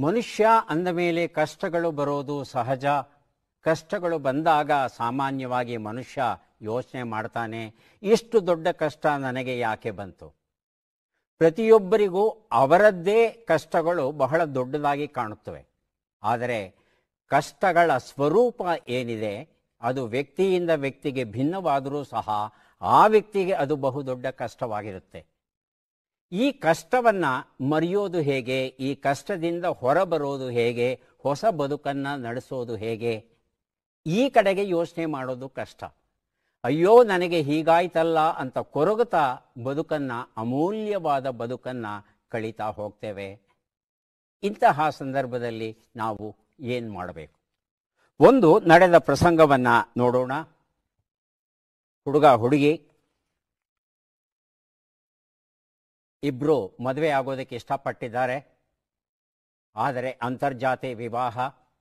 ಮನುಷ್ಯ ಅಂದ ಮೇಲೆ ಕಷ್ಟಗಳು ಬರೋದು ಸಹಜ ಕಷ್ಟಗಳು ಬಂದಾಗ ಸಾಮಾನ್ಯವಾಗಿ ಮನುಷ್ಯ ಯೋಚನೆ ಮಾಡ್ತಾನೆ ಇಷ್ಟು ದೊಡ್ಡ ಕಷ್ಟ ನನಗೆ ಯಾಕೆ ಬಂತು ಪ್ರತಿಯೊಬ್ಬರಿಗೂ ಅವರದ್ದೇ ಕಷ್ಟಗಳು ಬಹಳ ದೊಡ್ಡದಾಗಿ ಕಾಣುತ್ತವೆ ಆದರೆ ಕಷ್ಟಗಳ ಸ್ವರೂಪ ಏನಿದೆ ಅದು ವ್ಯಕ್ತಿಯಿಂದ ವ್ಯಕ್ತಿಗೆ ಭಿನ್ನವಾದರೂ ಸಹ ಆ ವ್ಯಕ್ತಿಗೆ ಅದು ಬಹುದೊಡ್ಡ ಕಷ್ಟವಾಗಿರುತ್ತೆ ಈ ಕಷ್ಟವನ್ನ ಮರೆಯೋದು ಹೇಗೆ ಈ ಕಷ್ಟದಿಂದ ಹೊರಬರೋದು ಹೇಗೆ ಹೊಸ ಬದುಕನ್ನ ನಡೆಸೋದು ಹೇಗೆ ಈ ಕಡೆಗೆ ಯೋಚನೆ ಮಾಡೋದು ಕಷ್ಟ ಅಯ್ಯೋ ನನಗೆ ಹೀಗಾಯ್ತಲ್ಲ ಅಂತ ಕೊರಗುತ್ತಾ ಬದುಕನ್ನ ಅಮೂಲ್ಯವಾದ ಬದುಕನ್ನ ಕಳೀತಾ ಹೋಗ್ತೇವೆ ಇಂತಹ ಸಂದರ್ಭದಲ್ಲಿ ನಾವು ಏನು ಮಾಡಬೇಕು ಒಂದು ನಡೆದ ಪ್ರಸಂಗವನ್ನ ನೋಡೋಣ ಹುಡುಗ ಹುಡುಗಿ ಇಬ್ರು ಮದುವೆ ಆಗೋದಕ್ಕೆ ಇಷ್ಟಪಟ್ಟಿದ್ದಾರೆ ಆದರೆ ಅಂತರ್ಜಾತಿ ವಿವಾಹ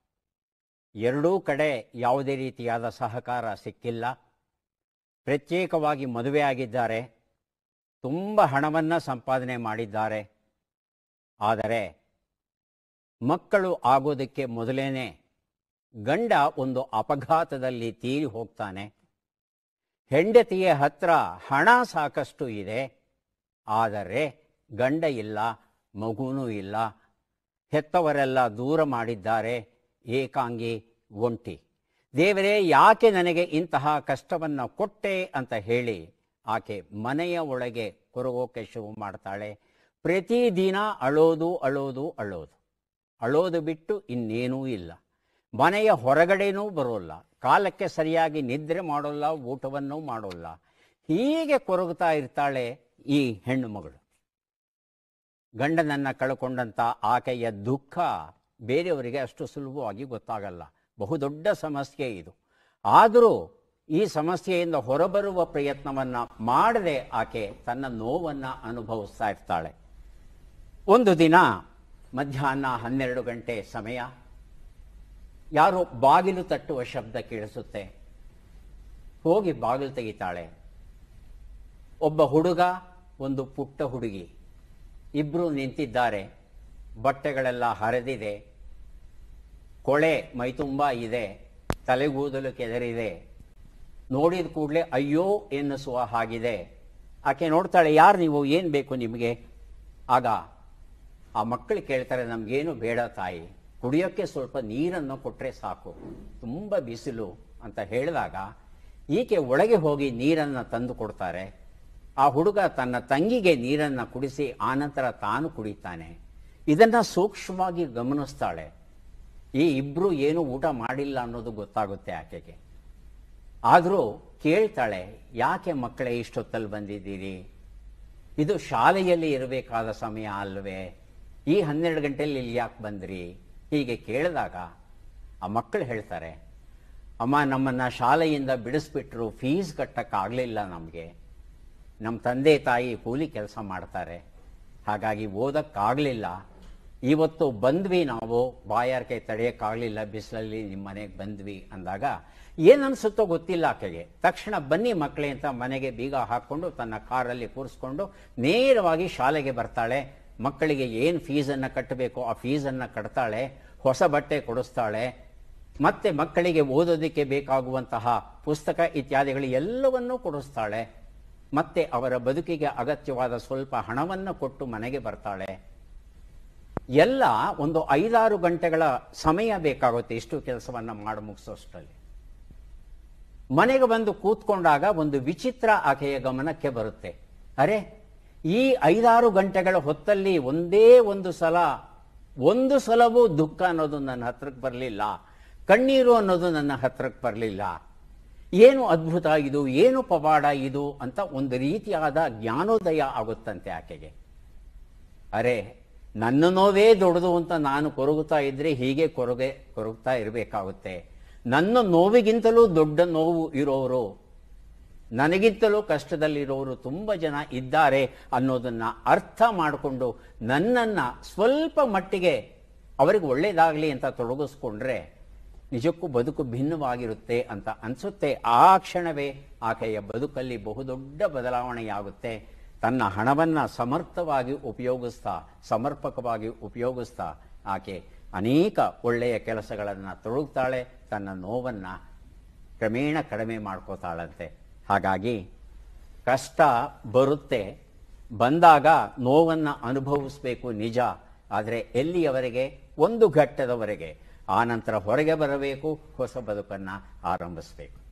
ಎರಡೂ ಕಡೆ ಯಾವುದೇ ರೀತಿಯಾದ ಸಹಕಾರ ಸಿಕ್ಕಿಲ್ಲ ಪ್ರತ್ಯೇಕವಾಗಿ ಮದುವೆ ಆಗಿದ್ದಾರೆ ತುಂಬ ಹಣವನ್ನು ಸಂಪಾದನೆ ಮಾಡಿದ್ದಾರೆ ಆದರೆ ಮಕ್ಕಳು ಆಗೋದಕ್ಕೆ ಮೊದಲೇನೆ ಗಂಡ ಒಂದು ಅಪಘಾತದಲ್ಲಿ ತೀರಿ ಹೋಗ್ತಾನೆ ಹೆಂಡತಿಯ ಹತ್ರ ಹಣ ಸಾಕಷ್ಟು ಇದೆ ಆದರೆ ಗಂಡ ಇಲ್ಲ ಮಗುನೂ ಇಲ್ಲ ಹೆತ್ತವರೆಲ್ಲ ದೂರ ಮಾಡಿದ್ದಾರೆ ಏಕಾಂಗಿ ಒಂಟಿ ದೇವರೇ ಯಾಕೆ ನನಗೆ ಇಂತಹ ಕಷ್ಟವನ್ನು ಕೊಟ್ಟೆ ಅಂತ ಹೇಳಿ ಆಕೆ ಮನೆಯ ಒಳಗೆ ಕೊರಗೋಕೆ ಶುರು ಮಾಡ್ತಾಳೆ ಪ್ರತಿದಿನ ಅಳೋದು ಅಳೋದು ಅಳೋದು ಅಳೋದು ಬಿಟ್ಟು ಇನ್ನೇನೂ ಇಲ್ಲ ಮನೆಯ ಹೊರಗಡೆನೂ ಬರೋಲ್ಲ ಕಾಲಕ್ಕೆ ಸರಿಯಾಗಿ ನಿದ್ರೆ ಮಾಡೋಲ್ಲ ಊಟವನ್ನೂ ಮಾಡೋಲ್ಲ ಹೀಗೆ ಕೊರಗುತ್ತಾ ಇರ್ತಾಳೆ ಈ ಹೆಣ್ಣು ಮಗಳು ಗಂಡನನ್ನ ಕಳ್ಕೊಂಡಂತ ಆಕೆಯ ದುಃಖ ಬೇರೆಯವರಿಗೆ ಅಷ್ಟು ಸುಲಭವಾಗಿ ಗೊತ್ತಾಗಲ್ಲ ಬಹುದೊಡ್ಡ ಸಮಸ್ಯೆ ಇದು ಆದರೂ ಈ ಸಮಸ್ಯೆಯಿಂದ ಹೊರಬರುವ ಪ್ರಯತ್ನವನ್ನ ಮಾಡದೆ ಆಕೆ ತನ್ನ ನೋವನ್ನ ಅನುಭವಿಸ್ತಾ ಇರ್ತಾಳೆ ಒಂದು ದಿನ ಮಧ್ಯಾಹ್ನ ಹನ್ನೆರಡು ಗಂಟೆ ಸಮಯ ಯಾರೋ ಬಾಗಿಲು ತಟ್ಟುವ ಶಬ್ದ ಕೇಳಿಸುತ್ತೆ ಹೋಗಿ ಬಾಗಿಲು ತೆಗಿತಾಳೆ ಒಬ್ಬ ಹುಡುಗ ಒಂದು ಪುಟ್ಟ ಹುಡುಗಿ ಇಬ್ರು ನಿಂತಿದ್ದಾರೆ ಬಟ್ಟೆಗಳೆಲ್ಲ ಹರಿದಿದೆ ಕೊಳೆ ಮೈತುಂಬ ಇದೆ ತಲೆಗೂದಲು ಕೆದರಿದೆ ನೋಡಿದ ಕೂಡಲೇ ಅಯ್ಯೋ ಎನ್ನಿಸುವ ಹಾಗಿದೆ ಆಕೆ ನೋಡ್ತಾಳೆ ಯಾರು ನೀವು ಏನು ಬೇಕು ನಿಮಗೆ ಆಗ ಆ ಮಕ್ಕಳು ಕೇಳ್ತಾರೆ ನಮಗೇನು ಬೇಡ ತಾಯಿ ಕುಡಿಯೋಕ್ಕೆ ಸ್ವಲ್ಪ ನೀರನ್ನು ಕೊಟ್ಟರೆ ಸಾಕು ತುಂಬ ಬಿಸಿಲು ಅಂತ ಹೇಳಿದಾಗ ಈಕೆ ಒಳಗೆ ಹೋಗಿ ನೀರನ್ನು ತಂದು ಕೊಡ್ತಾರೆ ಆ ಹುಡುಗ ತನ್ನ ತಂಗಿಗೆ ನೀರನ್ನು ಕುಡಿಸಿ ಆನಂತರ ತಾನು ಕುಡಿತಾನೆ ಇದನ್ನ ಸೂಕ್ಷ್ಮವಾಗಿ ಗಮನಿಸ್ತಾಳೆ ಈ ಇಬ್ರು ಏನು ಊಟ ಮಾಡಿಲ್ಲ ಅನ್ನೋದು ಗೊತ್ತಾಗುತ್ತೆ ಆಕೆಗೆ ಆದರೂ ಕೇಳ್ತಾಳೆ ಯಾಕೆ ಮಕ್ಕಳೇ ಇಷ್ಟೊತ್ತಲ್ಲಿ ಬಂದಿದ್ದೀರಿ ಇದು ಶಾಲೆಯಲ್ಲಿ ಇರಬೇಕಾದ ಸಮಯ ಅಲ್ವೇ ಈ ಹನ್ನೆರಡು ಗಂಟೆಯಲ್ಲಿ ಇಲ್ಲಿ ಯಾಕೆ ಬಂದ್ರಿ ಹೀಗೆ ಕೇಳಿದಾಗ ಆ ಮಕ್ಕಳು ಹೇಳ್ತಾರೆ ಅಮ್ಮ ನಮ್ಮನ್ನ ಶಾಲೆಯಿಂದ ಬಿಡಿಸ್ಬಿಟ್ರು ಫೀಸ್ ಕಟ್ಟಕ್ಕಾಗಲಿಲ್ಲ ನಮಗೆ ನಮ್ಮ ತಂದೆ ತಾಯಿ ಕೂಲಿ ಕೆಲಸ ಮಾಡ್ತಾರೆ ಹಾಗಾಗಿ ಓದಕ್ಕಾಗಲಿಲ್ಲ ಇವತ್ತು ಬಂದ್ವಿ ನಾವು ಬಾಯಾರಿಕೆ ತಡೆಯೋಕ್ಕಾಗಲಿಲ್ಲ ಬಿಸಿಲಲ್ಲಿ ನಿಮ್ಮ ಮನೆಗೆ ಬಂದ್ವಿ ಅಂದಾಗ ಏನನ್ಸುತ್ತೋ ಗೊತ್ತಿಲ್ಲ ಆಕೆಗೆ ತಕ್ಷಣ ಬನ್ನಿ ಮಕ್ಕಳೇ ಅಂತ ಮನೆಗೆ ಬೀಗ ಹಾಕ್ಕೊಂಡು ತನ್ನ ಕಾರಲ್ಲಿ ಕೂರಿಸ್ಕೊಂಡು ನೇರವಾಗಿ ಶಾಲೆಗೆ ಬರ್ತಾಳೆ ಮಕ್ಕಳಿಗೆ ಏನು ಫೀಸನ್ನು ಕಟ್ಟಬೇಕೋ ಆ ಫೀಸನ್ನು ಕಟ್ತಾಳೆ ಹೊಸ ಬಟ್ಟೆ ಕೊಡಿಸ್ತಾಳೆ ಮತ್ತೆ ಮಕ್ಕಳಿಗೆ ಓದೋದಕ್ಕೆ ಬೇಕಾಗುವಂತಹ ಪುಸ್ತಕ ಇತ್ಯಾದಿಗಳು ಎಲ್ಲವನ್ನೂ ಕೊಡಿಸ್ತಾಳೆ ಮತ್ತೆ ಅವರ ಬದುಕಿಗೆ ಅಗತ್ಯವಾದ ಸ್ವಲ್ಪ ಹಣವನ್ನು ಕೊಟ್ಟು ಮನೆಗೆ ಬರ್ತಾಳೆ ಎಲ್ಲ ಒಂದು ಐದಾರು ಗಂಟೆಗಳ ಸಮಯ ಬೇಕಾಗುತ್ತೆ ಇಷ್ಟು ಕೆಲಸವನ್ನ ಮಾಡಿ ಮುಗಿಸೋಷ್ಟರಲ್ಲಿ ಮನೆಗೆ ಬಂದು ಕೂತ್ಕೊಂಡಾಗ ಒಂದು ವಿಚಿತ್ರ ಆಕೆಯ ಗಮನಕ್ಕೆ ಬರುತ್ತೆ ಅರೆ ಈ ಐದಾರು ಗಂಟೆಗಳ ಹೊತ್ತಲ್ಲಿ ಒಂದೇ ಒಂದು ಸಲ ಒಂದು ಸಲವೂ ದುಃಖ ಅನ್ನೋದು ನನ್ನ ಹತ್ರಕ್ಕೆ ಬರಲಿಲ್ಲ ಕಣ್ಣೀರು ಅನ್ನೋದು ನನ್ನ ಹತ್ರಕ್ಕೆ ಬರಲಿಲ್ಲ ಏನು ಅದ್ಭುತ ಇದು ಏನು ಪವಾಡ ಇದು ಅಂತ ಒಂದು ರೀತಿಯಾದ ಜ್ಞಾನೋದಯ ಆಗುತ್ತಂತೆ ಆಕೆಗೆ ಅರೆ ನನ್ನ ನೋವೇ ದೊಡ್ಡದು ಅಂತ ನಾನು ಕೊರಗುತ್ತಾ ಇದ್ರೆ ಹೀಗೆ ಕೊರಗೆ ಕೊರಗುತ್ತಾ ಇರಬೇಕಾಗುತ್ತೆ ನನ್ನ ನೋವಿಗಿಂತಲೂ ದೊಡ್ಡ ನೋವು ಇರೋರು ನನಗಿಂತಲೂ ಕಷ್ಟದಲ್ಲಿರೋರು ತುಂಬ ಜನ ಇದ್ದಾರೆ ಅನ್ನೋದನ್ನ ಅರ್ಥ ಮಾಡಿಕೊಂಡು ನನ್ನನ್ನ ಸ್ವಲ್ಪ ಮಟ್ಟಿಗೆ ಅವರಿಗೆ ಒಳ್ಳೇದಾಗಲಿ ಅಂತ ತೊಡಗಿಸ್ಕೊಂಡ್ರೆ ನಿಜಕ್ಕೂ ಬದುಕು ಭಿನ್ನವಾಗಿರುತ್ತೆ ಅಂತ ಅನ್ಸುತ್ತೆ ಆ ಕ್ಷಣವೇ ಆಕೆಯ ಬದುಕಲ್ಲಿ ಬಹುದೊಡ್ಡ ಬದಲಾವಣೆಯಾಗುತ್ತೆ ತನ್ನ ಹಣವನ್ನ ಸಮರ್ಥವಾಗಿ ಉಪಯೋಗಿಸ್ತಾ ಸಮರ್ಪಕವಾಗಿ ಉಪಯೋಗಿಸ್ತಾ ಆಕೆ ಅನೇಕ ಒಳ್ಳೆಯ ಕೆಲಸಗಳನ್ನು ತೊಡಗುತ್ತಾಳೆ ತನ್ನ ನೋವನ್ನು ಕ್ರಮೇಣ ಕಡಿಮೆ ಮಾಡ್ಕೋತಾಳಂತೆ ಹಾಗಾಗಿ ಕಷ್ಟ ಬರುತ್ತೆ ಬಂದಾಗ ನೋವನ್ನು ಅನುಭವಿಸಬೇಕು ನಿಜ ಆದರೆ ಎಲ್ಲಿಯವರೆಗೆ ಒಂದು ಘಟ್ಟದವರೆಗೆ ಆನಂತರ ಹೊರಗೆ ಬರಬೇಕು ಹೊಸ ಬದುಕನ್ನು ಆರಂಭಿಸಬೇಕು